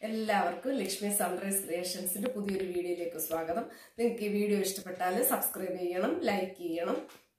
എല്ലാവർക്കും ലക്ഷ്മി സൺറൈസ് ക്രിയേഷൻസിന്റെ പുതിയൊരു വീഡിയോയിലേക്ക് സ്വാഗതം നിങ്ങൾക്ക് ഈ വീഡിയോ ഇഷ്ടപ്പെട്ടാൽ സബ്സ്ക്രൈബ് ചെയ്യണം ലൈക്ക് ചെയ്യണം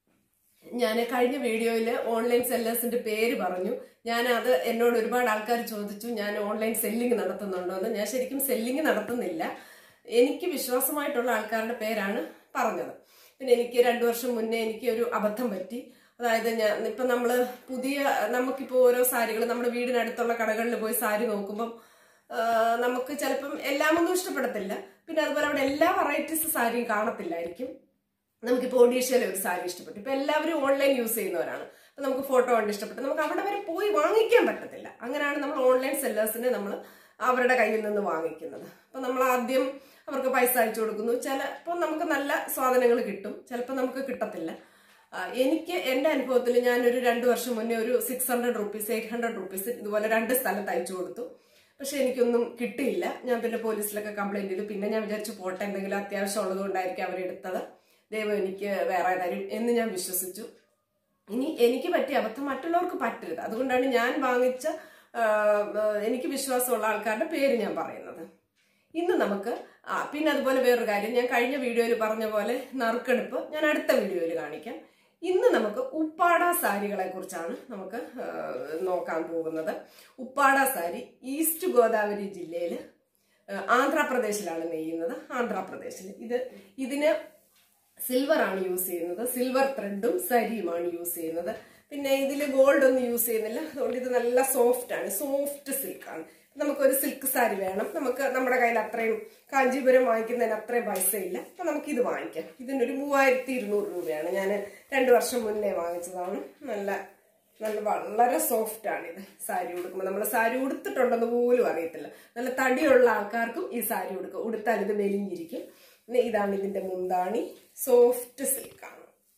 ഞാൻ കഴിഞ്ഞ വീഡിയോയിൽ ഓൺലൈൻ സെല്ലേഴ്സിന്റെ പേര് പറഞ്ഞു ഞാൻ അത് എന്നോട് ഒരുപാട് ആൾക്കാർ ചോദിച്ചു ഞാൻ ഓൺലൈൻ സെല്ലിംഗ് നടത്തുന്നുണ്ടോ എന്ന് ഞാൻ ശരിക്കും സെല്ലിംഗ് നടത്തുന്നില്ല എനിക്ക് വിശ്വാസമായിട്ടുള്ള ആൾക്കാരുടെ പേരാണ് പറഞ്ഞത് പിന്നെ എനിക്ക് രണ്ടു വർഷം മുന്നേ എനിക്ക് ഒരു അബദ്ധം പറ്റി അതായത് ഞാൻ ഇപ്പൊ നമ്മള് പുതിയ നമുക്കിപ്പോ ഓരോ സാരികൾ നമ്മുടെ വീടിനടുത്തുള്ള കടകളിൽ പോയി സാരി നോക്കുമ്പം ആ, നമുക്ക് ചിലപ്പം എല്ലാം ഒന്നും ഇഷ്ടപ്പെടത്തില്ല പിന്നെ അതുപോലെ അവിടെ എല്ലാ വെറൈറ്റീസ് സാരിയും കാണത്തില്ലായിരിക്കും നമുക്കിപ്പോൾ ഒഡീഷയിലെ ഒരു സാരി ഇഷ്ടപ്പെട്ടു ഇപ്പൊ എല്ലാവരും ഓൺലൈൻ യൂസ് ചെയ്യുന്നവരാണ് അപ്പൊ നമുക്ക് ഫോട്ടോ കണ്ട് ഇഷ്ടപ്പെട്ടു നമുക്ക് അവിടെ വരെ പോയി വാങ്ങിക്കാൻ പറ്റത്തില്ല അങ്ങനെയാണ് നമ്മൾ ഓൺലൈൻ സെല്ലേഴ്സിനെ നമ്മൾ അവരുടെ കയ്യിൽ നിന്ന് വാങ്ങിക്കുന്നത് അപ്പൊ നമ്മൾ ആദ്യം അവർക്ക് പൈസ അയച്ചു കൊടുക്കുന്നു ചിലപ്പോൾ നമുക്ക് നല്ല സാധനങ്ങൾ കിട്ടും ചിലപ്പോൾ നമുക്ക് കിട്ടത്തില്ല ആ, എനിക്ക് എൻ്റെ അനുഭവത്തിൽ ഞാനൊരു രണ്ട് വർഷം മുന്നേ ഒരു six hundred rupees eight hundred rupees ഇതുപോലെ രണ്ട് സ്ഥലത്ത് അയച്ചു കൊടുത്തു പക്ഷെ എനിക്കൊന്നും കിട്ടിയില്ല ഞാൻ പിന്നെ പോലീസിലൊക്കെ കംപ്ലൈന്റ് ചെയ്തു പിന്നെ ഞാൻ വിചാരിച്ചു പോട്ടെ എന്തെങ്കിലും അത്യാവശ്യം ഉള്ളത് കൊണ്ടായിരിക്കും അവരെടുത്തത് ദൈവം എനിക്ക് വേറെ തരും എന്ന് ഞാൻ വിശ്വസിച്ചു ഇനി എനിക്ക് പറ്റിയ അബദ്ധം മറ്റുള്ളവർക്ക് പറ്റരുത് അതുകൊണ്ടാണ് ഞാൻ വാങ്ങിച്ച ആ, ആ, എനിക്ക് വിശ്വാസമുള്ള ആൾക്കാരുടെ പേര് ഞാൻ പറയുന്നത് ഇന്ന് നമുക്ക് ആ പിന്നെ അതുപോലെ വേറൊരു കാര്യം ഞാൻ കഴിഞ്ഞ വീഡിയോയിൽ പറഞ്ഞ പോലെ നറുക്കെടുപ്പ് ഞാൻ അടുത്ത വീഡിയോയിൽ കാണിക്കാം ഇന്ന് നമുക്ക് ഉപ്പാട സാരികളെ കുറിച്ചാണ് നമുക്ക് ആ, നോക്കാൻ പോകുന്നത് ഉപ്പാട സാരി ഈസ്റ്റ് ഗോദാവരി ജില്ലയിൽ ആന്ധ്രാപ്രദേശിലാണ് നെയ്യുന്നത് ആന്ധ്രാപ്രദേശിൽ ഇത് ഇതിന് സിൽവർ ആണ് യൂസ് ചെയ്യുന്നത് സിൽവർ ത്രെഡും സരിയുമാണ് യൂസ് ചെയ്യുന്നത് പിന്നെ ഇതിൽ ഗോൾഡ് ഒന്നും യൂസ് ചെയ്യുന്നില്ല അതുകൊണ്ട് ഇത് നല്ല സോഫ്റ്റ് ആണ് സോഫ്റ്റ് സിൽക്കാണ് നമുക്കൊരു സിൽക്ക് സാരി വേണം നമുക്ക് നമ്മുടെ കയ്യിൽ അത്രയും കാഞ്ചീപുരം വാങ്ങിക്കുന്നതിന് അത്രയും പൈസ ഇല്ല അപ്പൊ നമുക്ക് ഇത് വാങ്ങിക്കാം ഇതിനൊരു മൂവായിരത്തി ഇരുന്നൂറ് രൂപയാണ് ഞാൻ രണ്ടു വർഷം മുന്നേ വാങ്ങിച്ചതാണ് നല്ല നല്ല വളരെ സോഫ്റ്റ് ആണ് ഇത് സാരി ഉടുക്കുമ്പോൾ നമ്മൾ സാരി ഉടുത്തിട്ടുണ്ടെന്ന് പോലും അറിയത്തില്ല നല്ല തടിയുള്ള ആൾക്കാർക്കും ഈ സാരി ഉടുക്കും ഉടുത്താൽ ഇത് മെലിഞ്ഞിരിക്കും പിന്നെ ഇതാണ് ഇതിന്റെ മുന്താണി സോഫ്റ്റ് സിൽക്കാണ്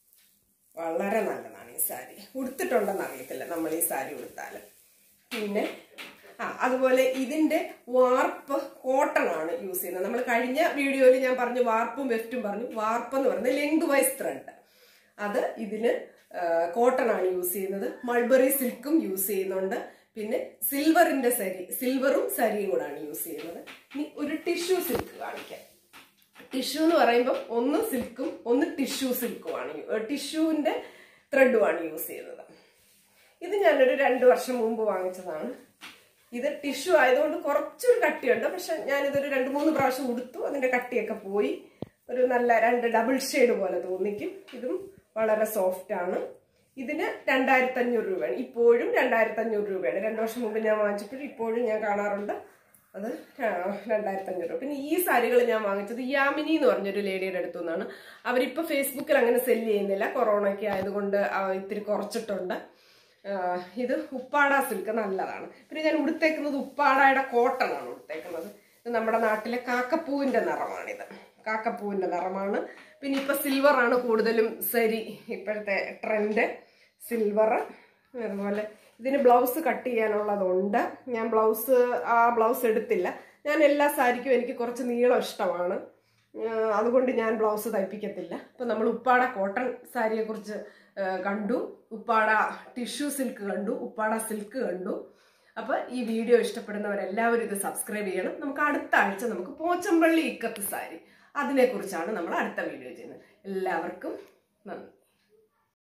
വളരെ നല്ലതാണ് ഈ സാരി ഉടുത്തിട്ടുണ്ടെന്ന് അറിയത്തില്ല നമ്മൾ ഈ സാരി ഉടുത്താൽ പിന്നെ ആ അതുപോലെ ഇതിന്റെ വാർപ്പ് കോട്ടൺ ആണ് യൂസ് ചെയ്യുന്നത് നമ്മൾ കഴിഞ്ഞ വീഡിയോയിൽ ഞാൻ പറഞ്ഞു വാർപ്പും വെഫ്റ്റും പറഞ്ഞു വാർപ്പ് എന്ന് പറയുന്നത് ലെങ്ത് വൈസ് ത്രെഡ് അത് ഇതിന് കോട്ടൺ ആണ് യൂസ് ചെയ്യുന്നത് മൾബറി സിൽക്കും യൂസ് ചെയ്യുന്നുണ്ട് പിന്നെ സിൽവറിന്റെ സരി സിൽവറും സരിയും കൂടാണ് യൂസ് ചെയ്യുന്നത് ഇനി ഒരു ടിഷ്യൂ സിൽക്ക് കാണിക്കാം ടിഷ്യൂ എന്ന് പറയുമ്പോൾ ഒന്ന് സിൽക്കും ഒന്ന് ടിഷ്യൂ സിൽക്കുമാണ് ടിഷ്യൂവിന്റെ ത്രെഡുമാണ് യൂസ് ചെയ്യുന്നത് ഇത് ഞാനൊരു രണ്ട് വർഷം മുമ്പ് വാങ്ങിച്ചതാണ് ഇത് ടിഷ്യൂ ആയതുകൊണ്ട് കുറച്ചൊരു കട്ടിയുണ്ട് പക്ഷെ ഞാനിതൊരു രണ്ട് മൂന്ന് പ്രാവശ്യം ഉടുത്തു അതിന്റെ കട്ടിയൊക്കെ പോയി ഒരു നല്ല രണ്ട് ഡബിൾ ഷെയ്ഡ് പോലെ തോന്നിക്കും ഇതും വളരെ സോഫ്റ്റ് ആണ് ഇതിന് രണ്ടായിരത്തി അഞ്ഞൂറ് രൂപയാണ് ഇപ്പോഴും രണ്ടായിരത്തി അഞ്ഞൂറ് രൂപയാണ് രണ്ടു വർഷം മുമ്പ് ഞാൻ വാങ്ങിച്ചപ്പോഴും ഇപ്പോഴും ഞാൻ കാണാറുണ്ട് അത് രണ്ടായിരത്തി അഞ്ഞൂറ് രൂപ പിന്നെ ഈ സാരികൾ ഞാൻ വാങ്ങിച്ചത് യാമിനി എന്ന് പറഞ്ഞൊരു ലേഡിയുടെ അടുത്തു നിന്നാണ് അവരിപ്പോ ഫേസ്ബുക്കിൽ അങ്ങനെ സെല്ല് ചെയ്യുന്നില്ല കൊറോണ ഒക്കെ ആയതുകൊണ്ട് ആ ഇത്തിരി കുറച്ചിട്ടുണ്ട് ആഹ് ഇത് ഉപ്പാട സിൽക്ക് നല്ലതാണ് പിന്നെ ഞാൻ ഉടുത്തേക്കുന്നത് ഉപ്പാടയുടെ കോട്ടൺ ആണ് ഉടുത്തേക്കുന്നത് ഇത് നമ്മുടെ നാട്ടിലെ കാക്കപ്പൂവിന്റെ നിറമാണിത് കാക്കപ്പൂവിന്റെ നിറമാണ് പിന്നെ ഇപ്പൊ സിൽവർ ആണ് കൂടുതലും സരി ഇപ്പോഴത്തെ ട്രെൻഡ് സിൽവർ അതുപോലെ ഇതിന് ബ്ലൗസ് കട്ട് ചെയ്യാനുള്ളതുണ്ട് ഞാൻ ബ്ലൗസ് ആ ബ്ലൗസ് എടുത്തില്ല ഞാൻ എല്ലാ സാരിക്കും എനിക്ക് കുറച്ച് നീളം ഇഷ്ടമാണ് ആഹ് അതുകൊണ്ട് ഞാൻ ബ്ലൗസ് തയ്പ്പിക്കത്തില്ല ഇപ്പം നമ്മൾ ഉപ്പാട കോട്ടൺ സാരിയെ കുറിച്ച് കണ്ടു ഉപ്പാട ടിഷ്യൂ സിൽക്ക് കണ്ടു ഉപ്പാട സിൽക്ക് കണ്ടു അപ്പൊ ഈ വീഡിയോ ഇഷ്ടപ്പെടുന്നവരെല്ലാവരും ഇത് സബ്സ്ക്രൈബ് ചെയ്യണം നമുക്ക് അടുത്ത ആഴ്ച നമുക്ക് പോച്ചമ്പള്ളി ഇക്കത്ത് സാരി അതിനെക്കുറിച്ചാണ് നമ്മൾ അടുത്ത വീഡിയോ ചെയ്യുന്നത് എല്ലാവർക്കും നന്ദി